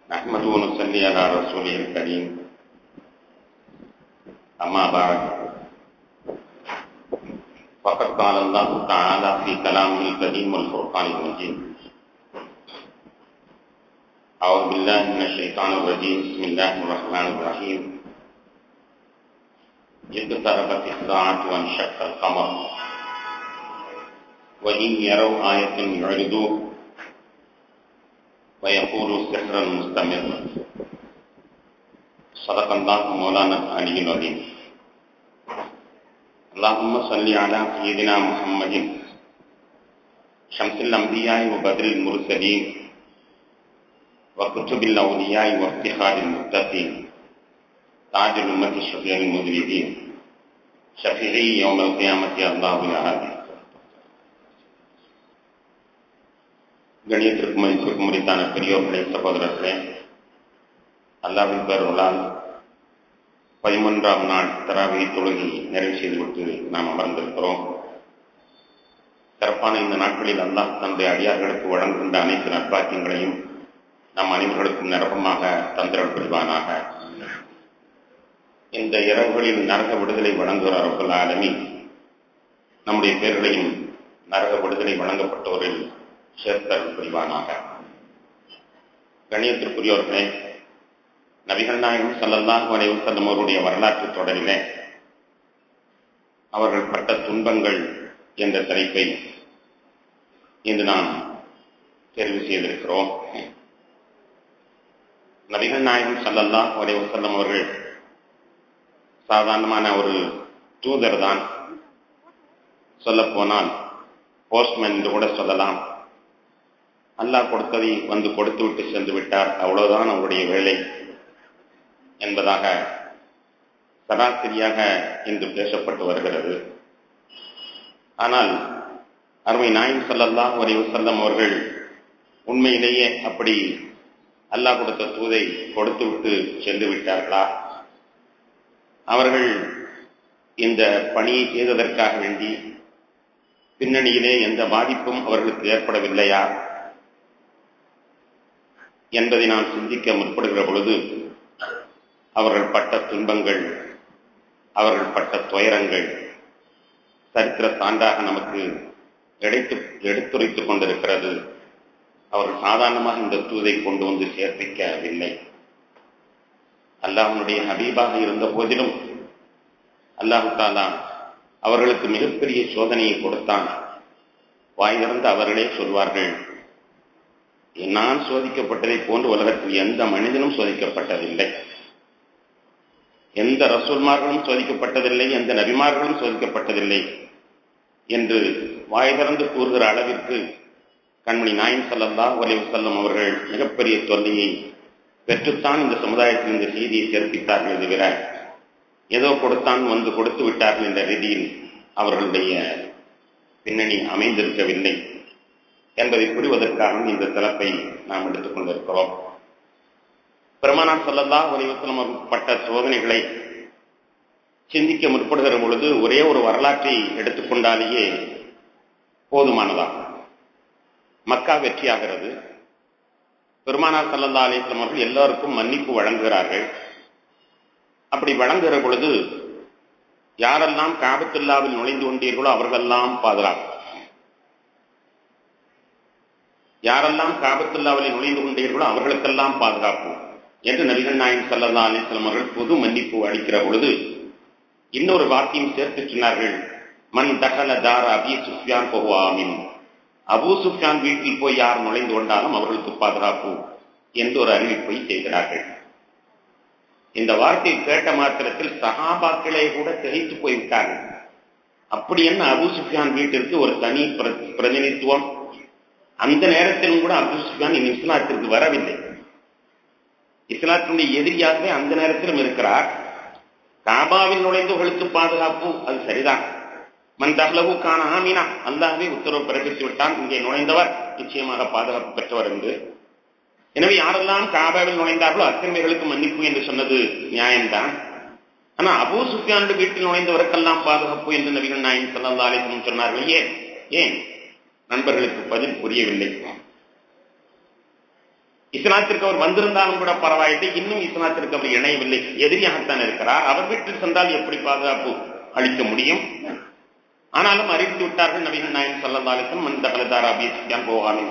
نحمده ونصلي على رسوله الكريم أما بعد فقد قال الله تعالى في كلامه القديم والفرقان المجيد أعوذ بالله من الشيطان الرجيم بسم الله الرحمن الرحيم اقتربت الساعة وانشق القمر وإن يروا آية يعرضوا ويقولوا سحر مستمر صدق الله مولانا العلي العظيم اللهم صل على سيدنا محمد شمس الأنبياء وبدر المرسلين وكتب الأولياء وافتخار المتقين تاج الأمة الشفيع المذنبين شفيعي يوم القيامة الله العظيم கணியத்திற்கு மதிப்பிற்கு முடித்தான பெரியோர்களே சகோதரர்களே அல்லாவின் பெருளால் பதிமூன்றாம் நாள் தராவி தொழுகி நிறைவு செய்துவிட்டு நாம் அமர்ந்திருக்கிறோம் சிறப்பான இந்த நாட்களில் அல்லாஹ் தன்னுடைய அடியார்களுக்கு வழங்குகின்ற அனைத்து நற்பாக்கியங்களையும் நம் அனைவர்களுக்கும் நிரப்பமாக தந்திரல் புரிவானாக இந்த இரவுகளில் நரக விடுதலை வழங்குகிற ரப்பல் ஆலமி நம்முடைய பேர்களையும் நரக விடுதலை வழங்கப்பட்டவரில் சேர்த்தல் புரிவானாக கணியத்திற்குரியவர்களே நபிகள் நாயகம் சல்லல்லாஹு அலைஹி வஸல்லம் அவருடைய வரலாற்று தொடரிலே அவர்கள் பட்ட துன்பங்கள் என்ற தலைப்பை இன்று நாம் தேர்வு செய்திருக்கிறோம் நபிகள் நாயகம் சல்லல்லாஹு அலைஹி வஸல்லம் அவர்கள் சாதாரணமான ஒரு தூதர் தான் சொல்ல போனால் போஸ்ட்மேன் என்று கூட சொல்லலாம் அல்லாஹ் கொடுத்ததை வந்து கொடுத்து விட்டு சென்று விட்டார் அவ்வளவுதான் அவருடைய வேலை என்பதாக சராசரியாக இன்று பேசப்பட்டு வருகிறது ஆனால் அருமை நாயம் சல்லல்லாஹ் வரைவு செல்லம் அவர்கள் உண்மையிலேயே அப்படி அல்லாஹ் கொடுத்த தூதை கொடுத்து விட்டு சென்று விட்டார்களா அவர்கள் இந்த பணியை செய்ததற்காக வேண்டி பின்னணியிலே எந்த பாதிப்பும் அவர்களுக்கு ஏற்படவில்லையா என்பதை நாம் சிந்திக்க முற்படுகிற பொழுது அவர்கள் பட்ட துன்பங்கள் அவர்கள் பட்ட துயரங்கள் சரித்திர சான்றாக நமக்கு எடுத்து எடுத்துரைத்துக் கொண்டிருக்கிறது அவர்கள் சாதாரணமாக இந்த தூதை கொண்டு வந்து சேர்ப்பிக்கவில்லை அல்லாஹனுடைய ஹபீபாக இருந்த போதிலும் அல்லாஹு தாலா அவர்களுக்கு மிகப்பெரிய சோதனையை கொடுத்தான் வாய் திறந்து அவர்களே சொல்வார்கள் நான் சோதிக்கப்பட்டதை போன்று உலகத்தில் எந்த மனிதனும் சோதிக்கப்பட்டதில்லை எந்த ரசூல்மார்களும் சோதிக்கப்பட்டதில்லை எந்த நபிமார்களும் சோதிக்கப்பட்டதில்லை என்று வாய் திறந்து கூறுகிற அளவிற்கு கண்மணி நாயம் சல்லல்லா ஒலிவு செல்லம் அவர்கள் மிகப்பெரிய தொல்லையை பெற்றுத்தான் இந்த சமுதாயத்தில் இந்த செய்தியை சேர்ப்பித்தார்கள் தவிர ஏதோ கொடுத்தான் வந்து கொடுத்து விட்டார்கள் என்ற ரீதியில் அவர்களுடைய பின்னணி அமைந்திருக்கவில்லை என்பதை புரிவதற்காக இந்த தலைப்பை நாம் எடுத்துக் கொண்டிருக்கிறோம் பெருமானார் சொல்லல்லா ஒலிவசலம் பட்ட சோதனைகளை சிந்திக்க முற்படுகிற பொழுது ஒரே ஒரு வரலாற்றை எடுத்துக்கொண்டாலேயே போதுமானதாகும் மக்கா வெற்றியாகிறது பெருமானார் சல்லல்லா அலிஸ்லாம் அவர்கள் எல்லாருக்கும் மன்னிப்பு வழங்குகிறார்கள் அப்படி வழங்குகிற பொழுது யாரெல்லாம் காபத்துல்லாவில் நுழைந்து கொண்டீர்களோ அவர்களெல்லாம் பாதுகாப்பு யாரெல்லாம் காபத்துல்லாவில் நுழைந்து கொண்டீர்களோ அவர்களுக்கெல்லாம் பாதுகாப்பு என்று நபிகள் நாயன் சல்லா அலிஸ்லாம் அவர்கள் பொது மன்னிப்பு அளிக்கிற பொழுது இன்னொரு வாக்கியம் சேர்த்து சொன்னார்கள் மண் தகல தார அபி சுஃபியான் போவாமின் அபு சுஃபியான் வீட்டில் போய் யார் நுழைந்து கொண்டாலும் அவர்களுக்கு பாதுகாப்பு என்று ஒரு அறிவிப்பை செய்கிறார்கள் இந்த வார்த்தையை கேட்ட மாத்திரத்தில் சகாபாக்களே கூட திகைத்து போய்விட்டார்கள் அப்படி என்ன அபு சுஃபியான் வீட்டிற்கு ஒரு தனி பிரதிநிதித்துவம் அந்த நேரத்திலும் கூட அபு சுஃபியான் இனி இஸ்லாத்திற்கு வரவில்லை இஸ்லாத்தினுடைய எதிரியாகவே அந்த நேரத்திலும் இருக்கிறார் காபாவில் நுழைந்தவர்களுக்கு பாதுகாப்பு அது சரிதான் மன் தஹ்லவுக்கான ஆமீனா அல்லாஹ்வே உத்தரவு பிறப்பித்து விட்டான் இங்கே நுழைந்தவர் நிச்சயமாக பாதுகாப்பு பெற்றவர் என்று எனவே யாரெல்லாம் காபாவில் நுழைந்தார்களோ அத்தனைகளுக்கு மன்னிப்பு என்று சொன்னது நியாயம்தான் ஆனா அபூ சுஃபியானுடைய வீட்டில் நுழைந்தவருக்கெல்லாம் பாதுகாப்பு என்று நபிகள் நாயன் சல்லா அலிசனம் சொன்னார்கள் ஏன் ஏன் நண்பர்களுக்கு பதில் புரியவில்லை இஸ்லாத்திற்கு அவர் வந்திருந்தாலும் கூட பரவாயில்லை இன்னும் இஸ்லாத்திற்கு அவர் இணையவில்லை எதிரியாகத்தான் இருக்கிறார் அவர் வீட்டில் சென்றால் எப்படி பாதுகாப்பு அளிக்க முடியும் ஆனாலும் அறிவித்து விட்டார்கள் நவீன நாயன் சல்லதாலிசன் மன் தகலதாரா அபியான் போகாமல்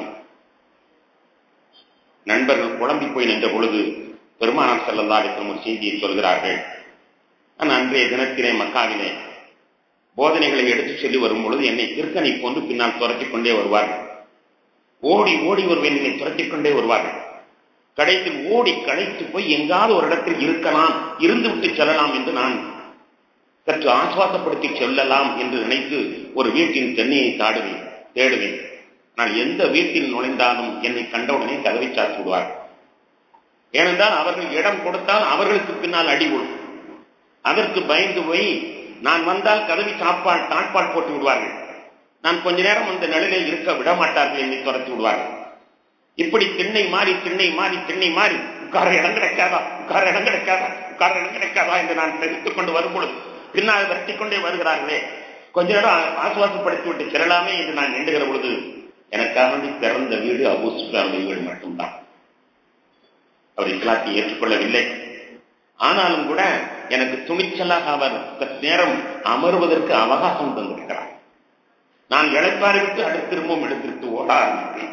நண்பர்கள் குழம்பி போய் நின்ற பொழுது பெருமானார் செல்லல்லாலிசன் ஒரு செய்தியை சொல்கிறார்கள் நான் அன்றைய தினத்திலே மக்காவிலே போதனைகளை எடுத்துச் சொல்லி வரும் பொழுது என்னை திருக்கனை போன்று பின்னால் துரத்திக் கொண்டே வருவார்கள் ஓடி ஓடி வருவேன் என்னை துரத்திக் கொண்டே வருவார்கள் கடைசியில் ஓடி களைத்து போய் எங்காவது ஒரு இடத்தில் இருக்கலாம் இருந்து விட்டு செல்லலாம் என்று நான் சற்று ஆசுவாசப்படுத்தி செல்லலாம் என்று நினைத்து ஒரு வீட்டின் தென்னையை தாடுவேன் தேடுவேன் ஆனால் எந்த வீட்டில் நுழைந்தாலும் என்னை கண்டவுடனே கதவை சாத்தி விடுவார் ஏனென்றால் அவர்கள் இடம் கொடுத்தால் அவர்களுக்கு பின்னால் அடி விடும் அதற்கு பயந்து போய் நான் வந்தால் கதவி சாப்பால் தாட்பால் போட்டு விடுவார்கள் நான் கொஞ்ச நேரம் அந்த நிலையிலே இருக்க விட மாட்டார்கள் என்னை துரத்தி விடுவார்கள் இப்படி திண்ணை மாறி திண்ணை மாறி திண்ணை மாறி உட்கார இடம் கிடைக்காதா உட்கார இடம் கிடைக்காதா உட்கார இடம் கிடைக்காதா என்று நான் தெரிவித்துக் கொண்டு வரும்பொழுது பின்னால் விரட்டி கொண்டே வருகிறார்களே கொஞ்ச நேரம் ஆசுவாசப்படுத்தி விட்டு செல்லலாமே என்று நான் எண்ணுகிற பொழுது எனக்காக வேண்டி பிறந்த வீடு அபு சுஃபியானுடைய வீடு மட்டும்தான் அவர் இஸ்லாத்தை ஏற்றுக்கொள்ளவில்லை ஆனாலும் கூட எனக்கு துணிச்சலாக அவர் நேரம் அமர்வதற்கு அவகாசம் தந்திருக்கிறார் நான் இழைப்பாறை விட்டு அடுத்து திரும்பவும் இடத்திற்கு ஓட ஆரம்பித்தேன்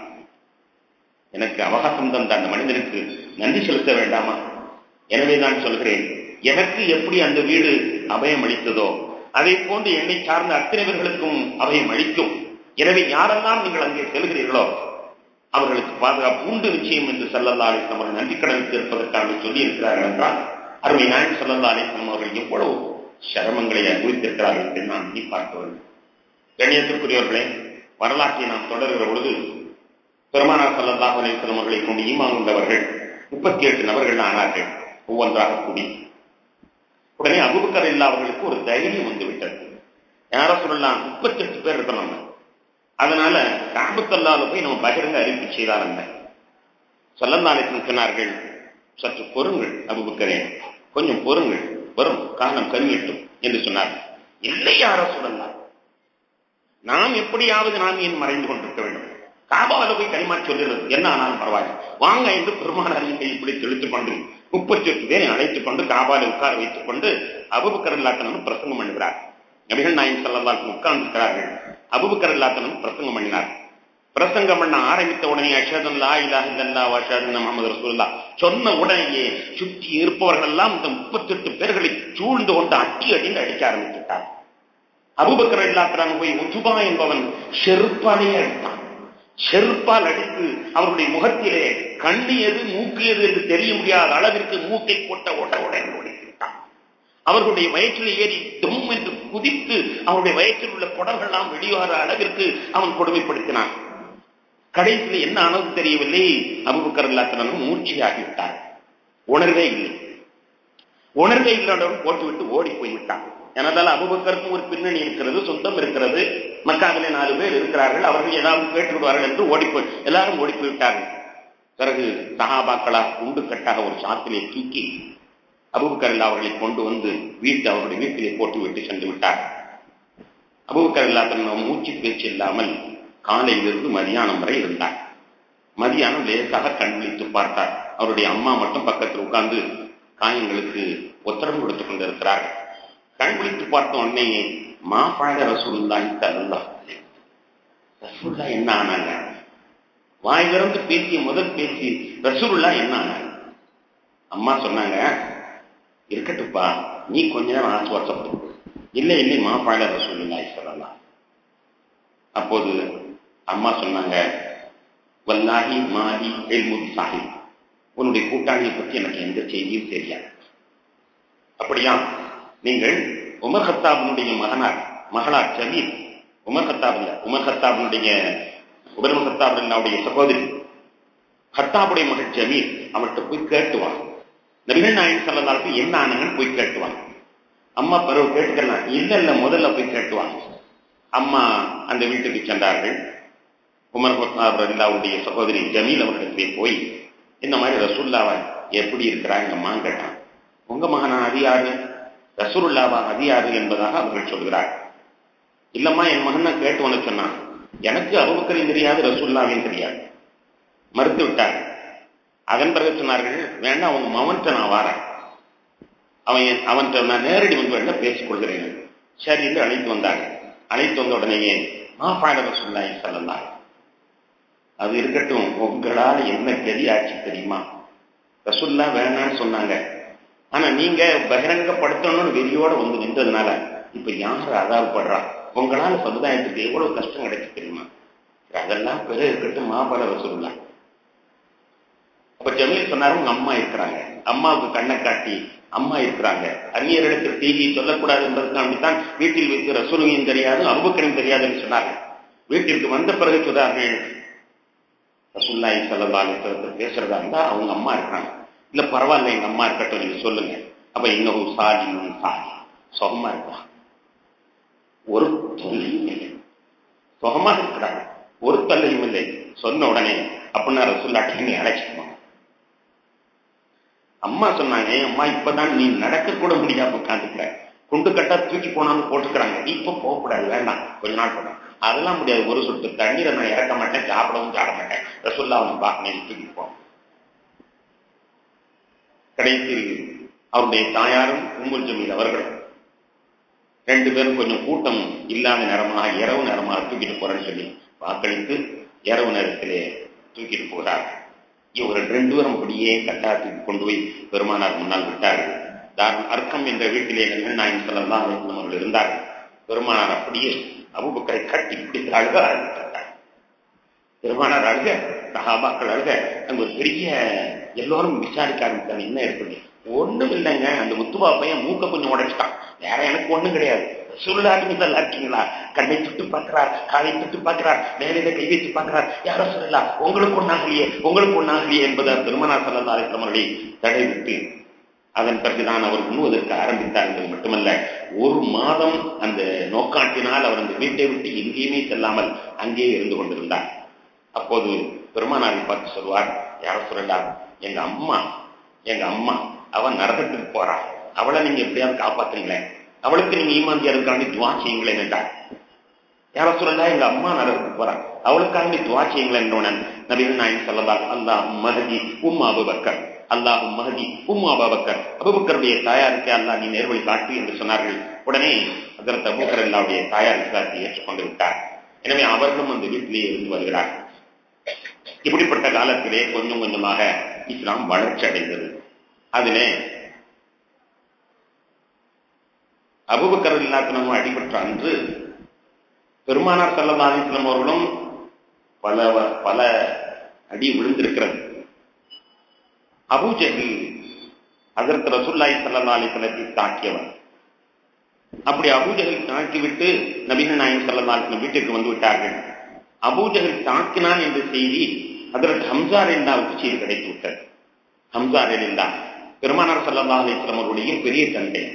எனக்கு அவகாசம் தந்த அந்த மனிதனுக்கு நன்றி செலுத்த வேண்டாமா எனவே நான் சொல்கிறேன் எனக்கு எப்படி அந்த வீடு அபயம் அளித்ததோ அதை போன்று என்னை சார்ந்த அத்தனைவர்களுக்கும் அபயம் அளிக்கும் எனவே யாரெல்லாம் நீங்கள் அங்கே செல்கிறீர்களோ அவர்களுக்கு பாதுகாப்பு உண்டு நிச்சயம் என்று சல்லல்லா அலிஸ்லாம் அவர்கள் நன்றி கடன் தீர்ப்பதற்காக சொல்லி இருக்கிறார்கள் என்றால் அருமை நாயன் சல்லல்லா அலிஸ்லாம் அவர்கள் எவ்வளவு சிரமங்களை அனுபவித்திருக்கிறார்கள் என்று நான் எண்ணி பார்க்க வேண்டும் கண்ணியத்திற்குரியவர்களே வரலாற்றை நாம் தொடர்கிற பொழுது பெருமானார் சல்லல்லாஹ் அலிஸ்லாம் அவர்களை கொண்டு ஈமான் உள்ளவர்கள் முப்பத்தி எட்டு நபர்கள் ஆனார்கள் ஒவ்வொன்றாக கூடி உடனே அபுபக்கர் இல்லா அவர்களுக்கு ஒரு தைரியம் வந்து விட்டது யார சொல்லலாம் முப்பத்தி எட்டு பேர் இருக்கணும் அதனால காபத்தல்லால போய் நம்ம பகிரங்க அறிவிப்பு செய்தால் என்ன சொல்லந்தாலேசன் சொன்னார்கள் சற்று பொறுங்கள் அபுபக்கரே கொஞ்சம் பொறுங்கள் வரும் காலம் கருமிட்டும் என்று சொன்னார்கள் இல்லை யார சொல்லலாம் நாம் எப்படியாவது நாம் ஏன் மறைந்து கொண்டிருக்க வேண்டும் காபாவில் போய் களிமா சொல்லுறது என்ன ஆனாலும் பரவாயில்லை வாங்க என்று பெருமானாரின் கை இப்படி தெளித்துக் கொண்டு முப்பத்தி எட்டு பேரை அழைத்துக் கொண்டு காபாலை உட்கார வைத்துக் கொண்டு அபுபக்கர் இல்லாத்தனும் பிரசங்கம் பண்ணுகிறார் நபிகள் நாயன் செல்லல்லாக்கு உட்கார்ந்திருக்கிறார்கள் அபுபக்கர் இல்லாத்தனும் பிரசங்கம் பண்ணினார் பிரசங்கம் பண்ண ஆரம்பித்த உடனே அஷதன் லா இலாஹ இல்லல்லா வஷதன் முகமது ரசூல்லா சொன்ன உடனேயே சுற்றி இருப்பவர்கள் எல்லாம் இந்த முப்பத்தி எட்டு பேர்களை சூழ்ந்து கொண்டு அட்டி அடிந்து அடிக்க ஆரம்பித்துட்டார் அபுபக்கர் இல்லாத்தான் போய் உத்துபா என்பவன் செருப்பாலே அடித்தான் செருப்பால் அடித்து அவருடைய முகத்திலே கண்ணு எது மூக்கு எது என்று தெரிய முடியாத அளவிற்கு மூக்கை போட்ட ஓட்ட உடனே ஓடிவிட்டான் அவர்களுடைய வயிற்றில் ஏறி தும் என்று குதித்து அவருடைய வயிற்றில் உள்ள குடல்கள்லாம் வெளியேற அளவிற்கு அவன் கொடுமைப்படுத்தினான் கடைசியில் என்ன ஆனது தெரியவில்லை அபுபக்கர் இல்லாத்தனும் மூர்ச்சியாகிவிட்டார் உணர்வே இல்லை உணர்வே இல்லாதவன் போட்டுவிட்டு ஓடி போய்விட்டான் எனதால் அபுபக்கருக்கும் ஒரு பின்னணி இருக்கிறது சொந்தம் இருக்கிறது மக்காவிலே நாலு பேர் இருக்கிறார்கள் அவர்கள் ஏதாவது கேட்டு விடுவார்கள் என்று ஓடிப்போய் எல்லாரும் ஓடி போய்விட்டார்கள் பிறகு சகாபாக்களா குண்டு கட்டாக ஒரு சாத்திலே தூக்கி அபுபக்கர் அவர்களை கொண்டு வந்து வீட்டு அவருடைய வீட்டிலே போட்டு விட்டு சென்று விட்டார் அபுபக்கர் இல்லாத மூச்சு பேச்சு இல்லாமல் காலையிலிருந்து மதியானம் வரை இருந்தார் மதியானம் லேசாக கண் விழித்து பார்த்தார் அவருடைய அம்மா மட்டும் பக்கத்தில் உட்கார்ந்து காயங்களுக்கு உத்தரவு கொடுத்துக் கொண்டிருக்கிறார்கள் கண் விழித்து பார்த்த உடனே மா பழக ரசூல்லாய் தல்லா ரசூல்லா என்ன ஆனாங்க வாய் திறந்து பேசிய முதல் பேசி ரசூல்லா என்ன ஆனாங்க அம்மா சொன்னாங்க இருக்கட்டுப்பா நீ கொஞ்ச நேரம் ஆசுவாசப்படு இல்லை இல்லை மா பழக ரசூல்லாய் சொல்லலாம் அப்போது அம்மா சொன்னாங்க வல்லாஹி மாலி எல்முதி சாஹிப் உன்னுடைய கூட்டாளியை பற்றி எனக்கு எந்த செய்தியும் தெரியாது அப்படியா நீங்கள் உமர் ஹத்தாபினுடைய மகனார் மகளார் ஜமீல் உமர் ஹத்தாப் இல்ல உமர் ஹத்தாபினுடைய உபர் ஹத்தாபுடைய சகோதரி ஹத்தாபுடைய மகள் ஜமீல் அவர்கிட்ட போய் கேட்டுவான் நபிகள் நாயன் சொல்லதாலுக்கு என்ன ஆனாங்கன்னு போய் கேட்டுவான் அம்மா பிறகு கேட்டுக்கலாம் இல்ல இல்ல முதல்ல போய் கேட்டுவாங்க அம்மா அந்த வீட்டுக்கு சென்றார்கள் உமர் ஹத்தாப் ரல்லாவுடைய சகோதரி ஜமீல் அவர்களிடத்திலே போய் இந்த மாதிரி ரசூல்லாவா எப்படி இருக்கிறாங்க அம்மா கேட்டான் உங்க மகனா அது யாரு ரசூருல்லாவா அது யாரு என்பதாக அவர்கள் சொல்கிறார் இல்லம்மா என் மகன் நான் கேட்டு உனக்கு சொன்னான் எனக்கு அபுபக்கரையும் தெரியாது ரசூல்லாவையும் தெரியாது மறுத்து விட்டார் அதன் பிறகு சொன்னார்கள் வேண்டாம் அவங்க மவன்கிட்ட நான் வரேன் அவன் அவன்கிட்ட நான் நேரடி வந்து வேண்டாம் பேசிக் கொள்கிறேன் சரி என்று அழைத்து வந்தாங்க அழைத்து வந்த உடனேயே மாஃபாயில ரசூல்லாய் சொல்லலாம் அது இருக்கட்டும் உங்களால் என்ன கதி ஆச்சு தெரியுமா ரசுல்லா வேணான்னு சொன்னாங்க ஆனா நீங்க பகிரங்கப்படுத்தணும்னு வெறியோட வந்து நின்றதுனால இப்ப யார் அதாவப்படுறா உங்களால சமுதாயத்துக்கு எவ்வளவு கஷ்டம் கிடைச்சு தெரியுமா அதெல்லாம் பிறகு இருக்கட்டும் மாபல ரசூல்லா அப்ப ஜமீல் சொன்னாரு உங்க அம்மா இருக்கிறாங்க அம்மாவுக்கு கண்ணை காட்டி அம்மா இருக்கிறாங்க அந்நியரிடத்தில் செய்தியை சொல்லக்கூடாது என்பதற்காகத்தான் வீட்டில் வைத்து ரசூலுமையும் தெரியாது அபுபக்கரையும் தெரியாதுன்னு சொன்னார்கள் வீட்டிற்கு வந்த பிறகு சொல்றார்கள் ரசூல்லாய் சல்லல்லாஹு பேசுறதா இருந்தா அவங்க அம்மா இருக்காங்க இல்ல பரவாயில்ல எங்க அம்மா இருக்கட்டும் நீங்க சொல்லுங்க அப்ப இன்னும் சாதி சாதி சுகமா இருக்கலாம் ஒரு தொல்லையும் இல்லை சுகமா இருக்கிறாங்க ஒரு தொல்லையும் இல்லை சொன்ன உடனே அப்படின்னா ரசூல்லாட்டி நீ அழைச்சிக்கணும் அம்மா சொன்னாங்க அம்மா இப்பதான் நீ நடக்க கூட முடியாம உட்காந்துக்கிற குண்டு கட்டா தூக்கி போனாலும் போட்டுக்கிறாங்க இப்ப போகக்கூடாது வேண்டாம் கொஞ்ச நாள் போடும் அதெல்லாம் முடியாது ஒரு சொட்டு தண்ணீரை நான் இறக்க மாட்டேன் சாப்பிடவும் சாப்பிட மாட்டேன் ரசுல்லா அவன் பார்க்கணும் தூக்கி போ கடைசியில் அவருடைய தாயாரும் உம்முல் ஜமீல் அவர்கள் ரெண்டு பேரும் கொஞ்சம் கூட்டம் இல்லாத நேரமாக இரவு நேரமாக தூக்கிட்டு போறேன்னு சொல்லி வாக்களித்து இரவு நேரத்திலே தூக்கிட்டு போகிறார் இவர்கள் ரெண்டு பேரும் அப்படியே கட்டாயத்துக்கு கொண்டு போய் பெருமானார் முன்னால் விட்டார்கள் தாரும் அர்க்கம் என்ற வீட்டிலே நாயன் செல்லலாம் அவர்கள் இருந்தார்கள் பெருமானார் அப்படியே அபுபக்கரை கட்டி பிடித்து அழுக ஆரம்பித்தார் பெருமானார் அழுக சகாபாக்கள் அழுக அங்க ஒரு பெரிய எல்லோரும் விசாரிக்க ஆரம்பித்தாங்க என்ன ஏற்படுது ஒண்ணும் இல்லைங்க அந்த முத்துபா பையன் மூக்க கொஞ்சம் உடைச்சிட்டான் வேற எனக்கு ஒண்ணும் கிடையாது சுருளாருங்க நல்லா இருக்கீங்களா கண்ணை சுட்டு பார்க்கிறார் காலை சுட்டு பார்க்கிறார் நேரில கை வைத்து பார்க்கிறார் யாரோ சொல்லலாம் உங்களுக்கு ஒண்ணாகலையே உங்களுக்கு ஒண்ணாகலையே என்பதை பெருமனார் சல்லா அலிஸ்லாமர்களை தடை விட்டு அதன் பிறகுதான் அவர் உண்ணுவதற்கு ஆரம்பித்தார் என்பது மட்டுமல்ல ஒரு மாதம் அந்த நோக்காட்டினால் அவர் அந்த வீட்டை விட்டு எங்கேயுமே செல்லாமல் அங்கேயே இருந்து கொண்டிருந்தார் அப்போது பெருமானாரை பார்த்து சொல்வார் யார சொல்லலாம் எங்க அம்மா எங்க அம்மா அவன் நரகத்துக்கு போறா அவளை நீங்க எப்படியாவது காப்பாத்துங்களேன் அவளுக்கு நீங்க ஈமாந்தியாருக்காண்டி துவா செய்யுங்களேன் என்றார் யார சொல்லலாம் எங்க அம்மா நரகத்துக்கு போறா அவளுக்காண்டி துவா செய்யுங்களேன் என்றவுடன் நபிகள் நாயன் சொல்லலாம் அல்லாஹ் மஹதி உம் அபுபக்கர் அல்லாஹு மஹதி உம் அபாபக்கர் அபுபக்கருடைய தாயாருக்கு அல்லாஹ் நீ நேர்வழி காட்டு என்று சொன்னார்கள் உடனே அதற்கு அபுபக்கர் அல்லாவுடைய தாயார் இஸ்லாத்தை ஏற்றுக்கொண்டு விட்டார் எனவே அவர்களும் அந்த வீட்டிலேயே இருந்து வருகிறார் இப்படிப்பட்ட காலத்திலே கொஞ்சம் கொஞ்சமாக இஸ்லாம் வளர்ச்சி அடைந்தது அதிலே அபுபக்கர் இல்லாத்தனமும் அடிபட்ட அன்று பெருமானார் சல்லா அலிஸ்லாம் அவர்களும் பல பல அடி விழுந்திருக்கிறது அபூஜஹில் அதற்கு ரசுல்லாய் சல்லா அலிஸ்லத்தை தாக்கியவர் அப்படி அபூஜஹில் தாக்கிவிட்டு நபிகள் நாயகம் சல்லா அலிஸ்லம் வீட்டிற்கு வந்து விட்டார்கள் அபூஜஹில் தாக்கினான் என்ற செய்தி அதற்கு ஹம்சார் எல்லாவுக்கு செய்தி கிடைத்து விட்டது ஹம்சார் எல்லா பெருமானார் சல்லா அலிஸ்லாம் அவருடைய பெரிய தந்தை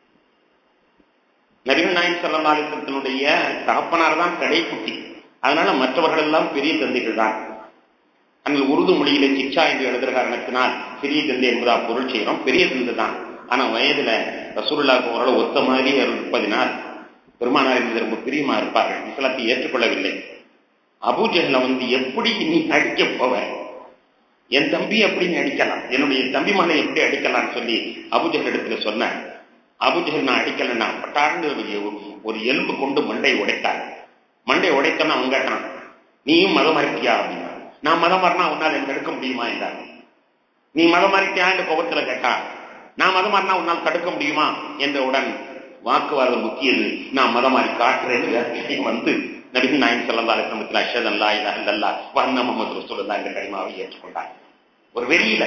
நபிகள் நாயகம் சல்லா அலிஸ்லத்தினுடைய தகப்பனார் தான் கடைக்குட்டி அதனால மற்றவர்கள் எல்லாம் பெரிய தந்தைகள் தான் அந்த உருது மொழியில சிக்ஷா என்று எழுதுகிற காரணத்தினால் பெரிய தந்தை என்பதா பொருள் செய்கிறோம் பெரிய தந்தை தான் ஆனா வயதுல ரசூலுல்லாவுக்கு ஓரளவு ஒத்த மாதிரி இருப்பதினால் பெருமானார் என்பது ரொம்ப பிரியமா இருப்பார்கள் இஸ்லாத்தை ஏற்றுக்கொள்ளவில்லை அபூஜஹல வந்து எப்படி நீ அடிக்க போவ என் தம்பி எப்படி நீ அடிக்கலாம் என்னுடைய தம்பி மகனை எப்படி அடிக்கலாம்னு சொல்லி அபுஜஹல் இடத்துல சொன்ன அபுஜஹல் நான் அடிக்கலன்னா பட்டாண்டு ஒரு எலும்பு கொண்டு மண்டை உடைத்தார் மண்டை உடைத்தனா அவங்க கேட்டான் நீயும் மதம் மறுக்கியா அப்படின்னா நான் மதம் மாறினா உன்னால் என்ன தடுக்க முடியுமா என்றார் நீ மதம் மறுத்தியான்னு கோபத்துல கேட்டா நான் மதம் மாறினா உன்னால் தடுக்க முடியுமா என்றவுடன் வாக்குவாதம் முக்கியது நான் மதம் மாறி காட்டுறேன்னு வந்து நபிகள் நாயன் சல்லா அலிஸ்லமத்தில் அஷத் அல்லா இல்லா இல்லல்லா வண்ண முகமது ரசூல்லா என்ற கரிமாவை ஏற்றுக்கொண்டார் ஒரு வெளியில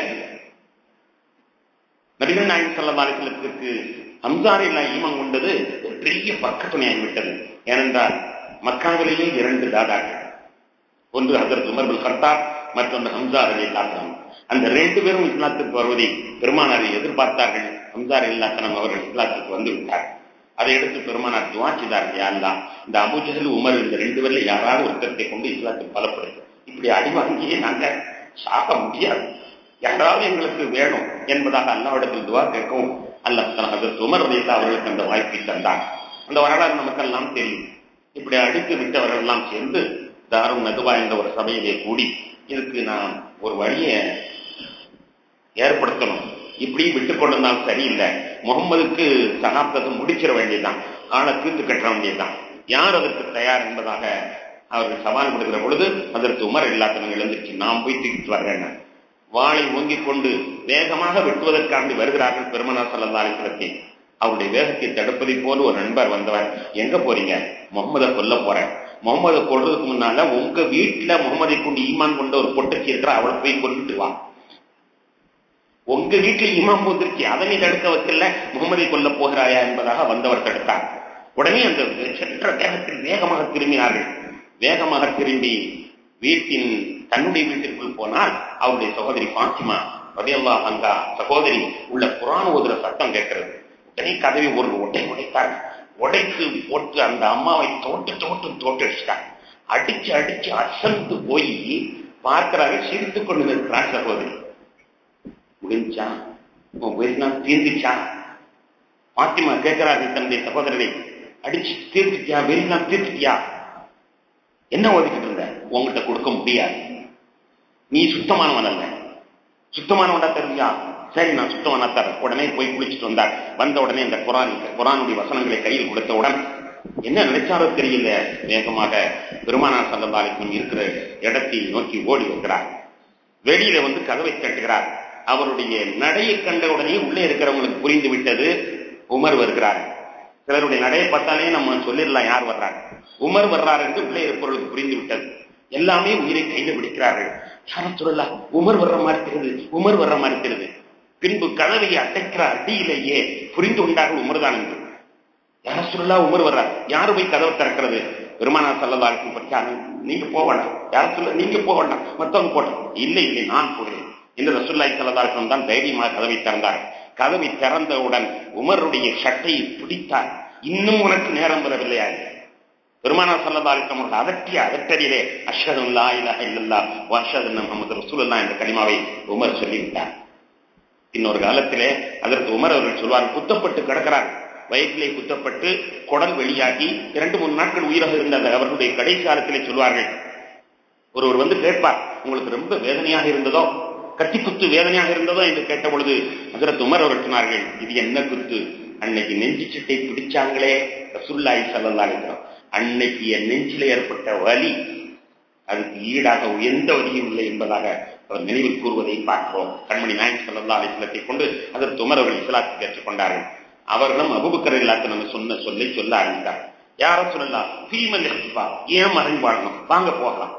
நபிகள் நாயன் சல்லா அலிஸ்லத்திற்கு ஹம்சார் இல்லா ஈமம் கொண்டது ஒரு பெரிய பக்கத்துணையாகிவிட்டது ஏனென்றால் மக்காவிலேயே இரண்டு தாதாக்கள் ஒன்று ஹசரத் உமர் பில் கர்த்தார் மற்றொன்று ஹம்சார் அலி இல்லாத்தனம் அந்த ரெண்டு பேரும் இஸ்லாத்துக்கு வருவதை பெருமானாரை எதிர்பார்த்தார்கள் ஹம்சார் இல்லாத்தனம் அவர்கள் இஸ்லாத்துக்கு வந்து விட்டார் அதை எடுத்து பெருமானார் துவா செய்தார்கள் யாரெல்லாம் இந்த அபுஜஹல் உமர் இந்த ரெண்டு பேர்ல யாராவது ஒருத்தரத்தை கொண்டு இஸ்லாத்துக்கு பலப்படுது இப்படி அடி வாங்கியே நாங்க சாக முடியாது யாராவது எங்களுக்கு வேணும் என்பதாக அல்லாவிடத்தில் துவா கேட்கவும் அல்லாஹ் ஹசரத் உமர் அலில்லா அவர்களுக்கு அந்த வாய்ப்பை தந்தார் அந்த வரலாறு நமக்கெல்லாம் தெரியும் இப்படி அடித்து விட்டவர்கள் எல்லாம் சேர்ந்து தாரும் நதுவா என்ற ஒரு சபையிலே கூடி இதுக்கு நான் ஒரு வழியை ஏற்படுத்தணும் இப்படி விட்டு கொண்டிருந்தால் சரியில்லை முகம்மதுக்கு சகாப்தத்தை முடிச்சிட வேண்டியதுதான் ஆளை தீர்த்து கட்ட வேண்டியதுதான் யார் அதற்கு தயார் என்பதாக அவர்கள் சவால் கொடுக்கிற பொழுது அதற்கு உமர் இல்லாதவங்க எழுந்துச்சு நாம் போய் தூக்கிட்டு வர்றேன் வாளை ஓங்கிக் கொண்டு வேகமாக வெட்டுவதற்காண்டி வருகிறார்கள் பெருமனா சல்லல்லாஹி அவருடைய வேகத்தை தடுப்பதை போல ஒரு நண்பர் வந்தவர் எங்க போறீங்க முகமதை கொல்ல போறேன் முகமதை கொள்றதுக்கு முன்னால உங்க வீட்டுல முகமதை கொண்டு ஈமான் கொண்ட ஒரு பொட்டச்சி இருக்கிற அவளை போய் கொண்டுட்டு வா உங்க வீட்டுல இமாம் போத்திருச்சு அதை நீ தடுக்க வைக்கல முகமதை கொல்ல போகிறாயா என்பதாக வந்தவர் தடுத்தார் உடனே அந்த சென்ற வேகத்தில் வேகமாக திரும்பினார்கள் வேகமாக திரும்பி வீட்டின் தன்னுடைய வீட்டிற்குள் போனால் அவருடைய சகோதரி பாத்திமா ரதியல்லா அங்கா சகோதரி உள்ள குரான் ஓதுற சத்தம் கேட்கிறது உடனே கதவை ஒரு உடை உடைத்தார் உடைத்து போட்டு அந்த அம்மாவை தோட்டு தோட்டு தோட்டு அடிச்சிட்டாங்க அடிச்சு அடிச்சு அசந்து போய் பார்க்கிறாங்க சிரித்து கொண்டு நிற்கிறார் சகோதரி முடிஞ்சா உன் வெறினா தீர்ந்துச்சா பாத்திமா கேட்கிறார்கள் தன்னுடைய சகோதரரை அடிச்சு தீர்த்துட்டியா வெறினா தீர்த்துட்டியா என்ன ஒதுக்கிட்டு இருந்த உங்ககிட்ட கொடுக்க முடியாது நீ சுத்தமானவன் அல்ல சுத்தமானவனா தெரிஞ்சா சரி நான் சுத்தமானா தரேன் உடனே போய் குளிச்சுட்டு வந்தார் வந்த உடனே இந்த குரான் குரானுடைய வசனங்களை கையில் கொடுத்தவுடன் என்ன நினைச்சாரோ தெரியல வேகமாக பெருமானார் சல்லதாலிக்கும் இருக்கிற இடத்தை நோக்கி ஓடி வருகிறார் வெளியில வந்து கதவை தட்டுகிறார் அவருடைய நடையை கண்ட உடனே உள்ளே இருக்கிறவங்களுக்கு புரிந்து விட்டது உமர் வருகிறார் சிலருடைய நடையை பார்த்தாலே நம்ம சொல்லிடலாம் யார் வர்றாங்க உமர் வர்றார் என்று உள்ளே இருப்பவர்களுக்கு புரிந்து விட்டது எல்லாமே உயிரை கையில் பிடிக்கிறார்கள் யாரும் சொல்லலாம் உமர் வர்ற மாதிரி தெரியுது உமர் வர்ற மாதிரி தெரியுது பின்பு கதவை அடைக்கிற அடியிலேயே புரிந்து கொண்டார்கள் உமர்தான் என்று யார சொல்லலாம் உமர் வர்றார் யாரு போய் கதவை திறக்கிறது பெருமானார் சல்லதா இருக்கும் பற்றி நீங்க போக வேண்டாம் யார சொல்ல நீங்க போக வேண்டாம் மத்தவங்க போட்டோம் இல்லை இல்லை நான் போகிறேன் என்று ரசுல்லாய் சல்லதாருக்கும் தான் தைரியமாக கதவை திறந்தார் கதவை திறந்தவுடன் உமருடைய சட்டையை பிடித்தார் இன்னும் உனக்கு நேரம் வரவில்லையா பெருமானார் சல்லதாலிக்கம் அவர்கள் அதட்டிய அதட்டடியிலே அஷதுல்லா இலஹ இல்லல்லா வஷது முகமது ரசூலுல்லா என்ற கனிமாவை உமர் சொல்லிவிட்டார் இன்னொரு காலத்திலே அதற்கு உமர் அவர்கள் சொல்வார் குத்தப்பட்டு கிடக்கிறார் வயிற்றிலே குத்தப்பட்டு குடல் வெளியாகி இரண்டு மூணு நாட்கள் உயிராக இருந்த அந்த அவர்களுடைய கடைசி காலத்திலே சொல்வார்கள் ஒருவர் வந்து கேட்பார் உங்களுக்கு ரொம்ப வேதனையாக இருந்ததோ கத்தி குத்து வேதனையாக இருந்ததோ என்று கேட்ட பொழுது அதற்கு உமர் அவர்கள் சொன்னார்கள் இது என்ன குத்து அன்னைக்கு நெஞ்சு சட்டை பிடிச்சாங்களே ரசுல்லாய் சல்லல்லா இருக்கிறோம் அன்னைக்கு என் நெஞ்சில ஏற்பட்ட வலி அதுக்கு ஈடாக எந்த வலியும் இல்லை என்பதாக அவர் நினைவில் கூறுவதை பார்க்கிறோம் கண்மணி நாயக் சல்லா அலிஸ்லத்தை கொண்டு அதற்கு உமர் அவர்கள் இஸ்லாத்தை ஏற்றுக்கொண்டார்கள் அவர்களும் அபுபக்கர் இல்லாத நம்ம சொன்ன சொல்லை சொல்ல ஆரம்பித்தார் யாரும் சொல்லலாம் ஃபீமல் ஏன் மறைஞ்சு வாழணும் வாங்க போகலாம்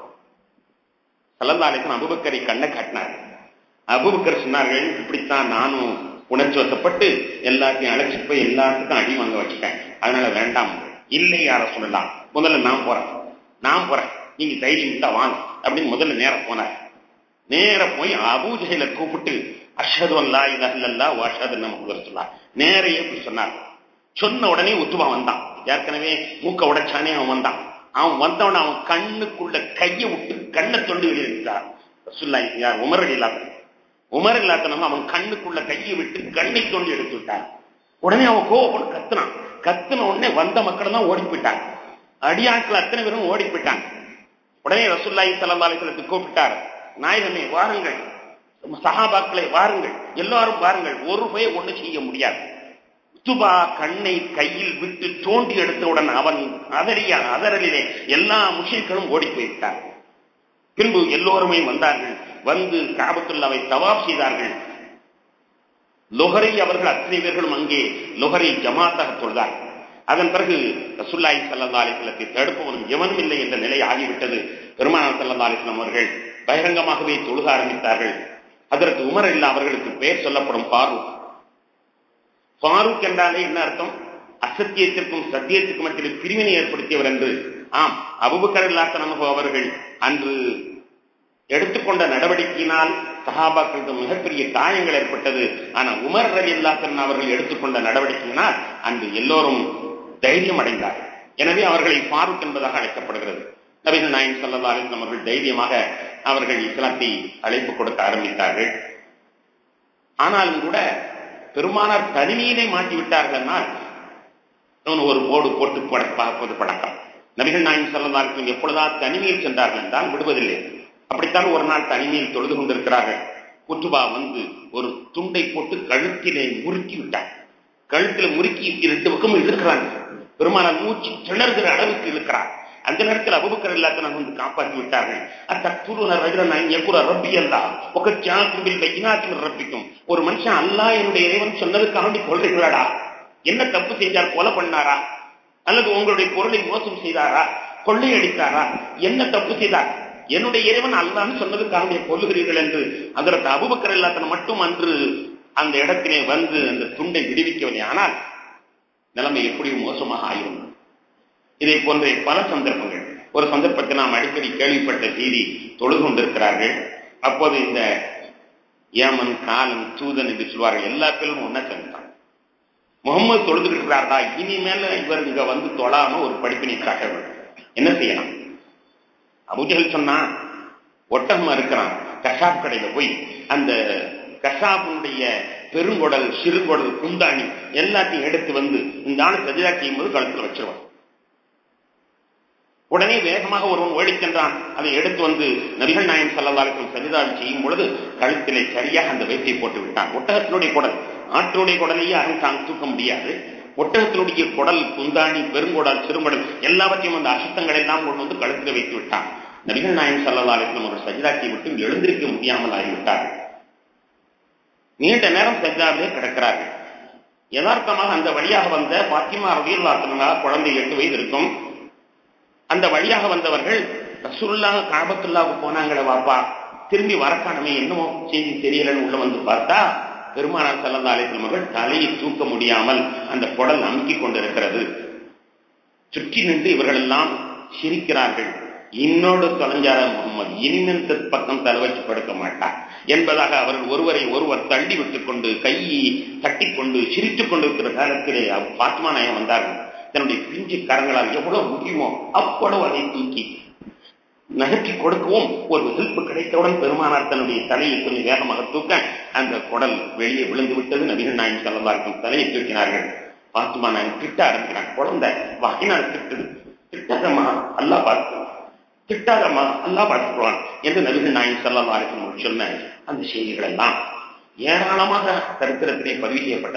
சல்லல்லா அலிஸ்லாம் அபுபக்கரை கண்ணை காட்டினார் அபுபக்கர் சொன்னார்கள் இப்படித்தான் நானும் உணர்ச்சி வசப்பட்டு எல்லாத்தையும் அழைச்சிட்டு போய் எல்லாத்துக்கும் அடி வாங்க வச்சுட்டேன் அதனால வேண்டாம் இல்லை யார சொல்லலாம் முதல்ல நான் போறேன் நான் போறேன் நீங்க தைரியம் இருந்தா வாங்க அப்படின்னு முதல்ல நேரம் போனார் நேர போய் அபூஜையில கூப்பிட்டு அஷது அல்லா இல்லல்லா வாஷது நம்ம சொல்லலாம் நேரையே இப்படி சொன்னார் சொன்ன உடனே உத்துவா வந்தான் ஏற்கனவே மூக்க உடைச்சானே அவன் வந்தான் அவன் வந்தவன அவன் கண்ணுக்குள்ள கையை விட்டு கண்ணை தொண்டு வெளியிருந்தார் ரசுல்லா யார் உமர் இல்லாத உமர் இல்லாதனவங்க அவன் கண்ணுக்குள்ள கையை விட்டு கண்ணை தோண்டி எடுத்து விட்டான் உடனே அவன் கோவப்பட்டு கத்துனான் கத்துன உடனே வந்த மக்கள் எல்லாம் ஓடி போயிட்டாங்க அடியாட்கள் அத்தனை பேரும் ஓடி போயிட்டாங்க உடனே ரசுல்லாய் சலந்தாலயத்திற்கு கூப்பிட்டார் நாயகமே வாருங்கள் சகாபாக்களை வாருங்கள் எல்லாரும் வாருங்கள் ஒரு போய் ஒண்ணு செய்ய முடியாது துபா கண்ணை கையில் விட்டு தோண்டி எடுத்தவுடன் அவன் அதறிய அதரலிலே எல்லா முஷிர்களும் ஓடி போய்விட்டார் பின்பு எல்லோருமே வந்தார்கள் வந்து காபத்துல்லாவை தவாப் செய்தார்கள் லொஹரை அவர்கள் அத்தனை பேர்களும் அங்கே லொஹரை ஜமாத்தாக தொழுதார்கள் அதன் பிறகு ரசுல்லாய் சல்லா அலிஸ்லத்தை தடுப்பவனும் எவனும் இல்லை என்ற நிலை ஆகிவிட்டது பெருமானார் சல்லா அலிஸ்லாம் அவர்கள் பகிரங்கமாகவே தொழுக ஆரம்பித்தார்கள் அதற்கு உமர் இல்லா அவர்களுக்கு பெயர் சொல்லப்படும் ஃபாரூக் ஃபாரூக் என்றாலே என்ன அர்த்தம் அசத்தியத்திற்கும் சத்தியத்திற்கும் மத்தியில் பிரிவினை ஏற்படுத்தியவர் என்று ஆம் அபுபக்கர் இல்லாத்தனமோ அவர்கள் அன்று எடுத்துக்கொண்ட நடவடிக்கையினால் சஹாபாக்களுக்கு மிகப்பெரிய காயங்கள் ஏற்பட்டது ஆனா உமர் ரவி இல்லாத்தன் அவர்கள் எடுத்துக்கொண்ட நடவடிக்கையினால் அன்று எல்லோரும் தைரியம் அடைந்தார்கள் எனவே அவர்களை ஃபாரூக் என்பதாக அழைக்கப்படுகிறது நபிகள் நாயன் சல்லா அலிஸ்லாம் அவர்கள் தைரியமாக அவர்கள் இஸ்லாத்தை அழைப்பு கொடுக்க ஆரம்பித்தார்கள் ஆனாலும் கூட பெருமானார் தனிமையிலே மாட்டி விட்டார்கள் என்றால் ஒரு போடு போட்டு பார்ப்பது பழக்கம் நபிகள் நாயன் சல்லா அலிஸ்லாம் எப்பொழுதா தனிமையில் சென்றார்கள் என்றால் விடுவதில்லை அப்படித்தான் ஒரு நாள் தனிமையில் தொழுது கொண்டிருக்கிறார்கள் குத்துபா வந்து ஒரு துண்டை போட்டு கழுத்திலே முறுக்கி விட்டார் கழுத்துல முறுக்கி ரெண்டு பக்கமும் இழுக்கிறாங்க பெருமானார் மூச்சு திணறுகிற அளவுக்கு இழுக்கிறார் அந்த நேரத்தில் அபுபக்கர் இல்லாத வந்து காப்பாற்றி விட்டார்கள் அத்தூர் ரஜின எக்குற ரப்பி அல்லா ஒரு சாக்கும்பில் வைனாத்தில் ரப்பிக்கும் ஒரு மனுஷன் அல்லா என்னுடைய இறைவன் சொன்னதுக்காண்டி கொள்றீங்களாடா என்ன தப்பு செஞ்சார் கொலை பண்ணாரா அல்லது உங்களுடைய பொருளை மோசம் செய்தாரா கொள்ளையடித்தாரா என்ன தப்பு செய்தார் என்னுடைய இறைவன் அல்லான்னு சொன்னதுக்காக கொல்லுகிறீர்கள் என்று அதற்கு அபுபக்கர் இல்லாதன மட்டும் அன்று அந்த இடத்திலே வந்து அந்த துண்டை விடுவிக்கவில்லை ஆனால் நிலைமை எப்படி மோசமாக ஆயிருந்தது இதை போன்ற பல சந்தர்ப்பங்கள் ஒரு சந்தர்ப்பத்தை நாம் அடிக்கடி கேள்விப்பட்ட செய்தி தொழுது கொண்டிருக்கிறார்கள் அப்போது இந்த ஏமன் காலன் தூதன் என்று சொல்வார்கள் எல்லா பேரும் ஒன்னா சேர்ந்தான் முகமது தொழுதுகிட்டு இருக்கிறாரா இனிமேல இவர் இங்க வந்து தொழாம ஒரு படிப்பினை காட்ட வேண்டும் என்ன செய்யலாம் அபுஜகல் சொன்னா ஒட்டகமா இருக்கிறான் கஷாப் கடையில போய் அந்த கஷாப்பினுடைய பெருங்குடல் சிறுகுடல் குந்தாணி எல்லாத்தையும் எடுத்து வந்து இந்த ஆள் சஜிதா செய்யும் போது கழுத்துல வச்சிருவான் உடனே வேகமாக ஒருவன் ஓடிச் சென்றான் அதை எடுத்து வந்து நபிகள் நாயன் சல்லதாருக்கும் சஜிதாவில் செய்யும் பொழுது கழுத்திலே சரியாக அந்த வைப்பை போட்டு விட்டான் ஒட்டகத்தினுடைய குடல் ஆற்றினுடைய குடலையே யாரும் தாங்க தூக்க முடியாது ஒட்டகத்தினுடைய குடல் குந்தாணி பெருங்குடல் சிறுங்குடல் எல்லாவற்றையும் அந்த அசுத்தங்கள் எல்லாம் கொண்டு வந்து கழுத்தில் வைத்து விட்டான் நபிகள் நாயன் சல்லதாருக்கும் ஒரு சஜிதாக்கை விட்டு எழுந்திருக்க முடியாமல் ஆகிவிட்டார்கள் நீண்ட நேரம் சஜிதாவிலே கிடக்கிறார்கள் யதார்த்தமாக அந்த வழியாக வந்த பாத்திமா ரவியல்லா குழந்தை எட்டு வயது இருக்கும் அந்த வழியாக வந்தவர்கள் ரசூல்லா காபத்துல்லாவுக்கு போனாங்களே வாப்பா திரும்பி வரக்கானமே என்னமோ செய்தி தெரியலன்னு உள்ள வந்து பார்த்தா பெருமானார் செல்லந்த அழைத்த மகள் தலையை தூக்க முடியாமல் அந்த குடல் அமுக்கிக் கொண்டிருக்கிறது சுற்றி நின்று இவர்கள் எல்லாம் சிரிக்கிறார்கள் இன்னோடு தொலைஞ்சார முகமது இன்னின் பக்கம் தலை வச்சு படுக்க மாட்டார் என்பதாக அவர்கள் ஒருவரை ஒருவர் தள்ளி விட்டுக் கொண்டு கையை தட்டிக்கொண்டு சிரித்துக் கொண்டிருக்கிற காலத்திலே பாத்மா நாயம் வந்தார்கள் தன்னுடைய பிஞ்சு கரங்களால் எவ்வளவு முடியுமோ அவ்வளவு அதை தூக்கி நகர்த்தி கொடுக்கவும் ஒரு ஹெல்ப் கிடைத்தவுடன் பெருமானார் தன்னுடைய தலையை கொஞ்சம் வேகமாக தூக்க அந்த குடல் வெளியே விழுந்து விட்டது நபிகள் நாயன் செல்லவாருக்கும் தலையை தூக்கினார்கள் பாத்துமா நாயன் திட்ட ஆரம்பிக்கிறான் குழந்தை வாக்கினால் திட்டுது திட்டாதம்மா அல்லா பார்த்து திட்டாதம்மா அல்லா பார்த்துக்குவான் என்று நபிகள் நாயன் செல்லவாருக்கும் சொன்ன அந்த செய்திகள் எல்லாம் ஏராளமாக சரித்திரத்திலே பதிவு செய்யப்பட்ட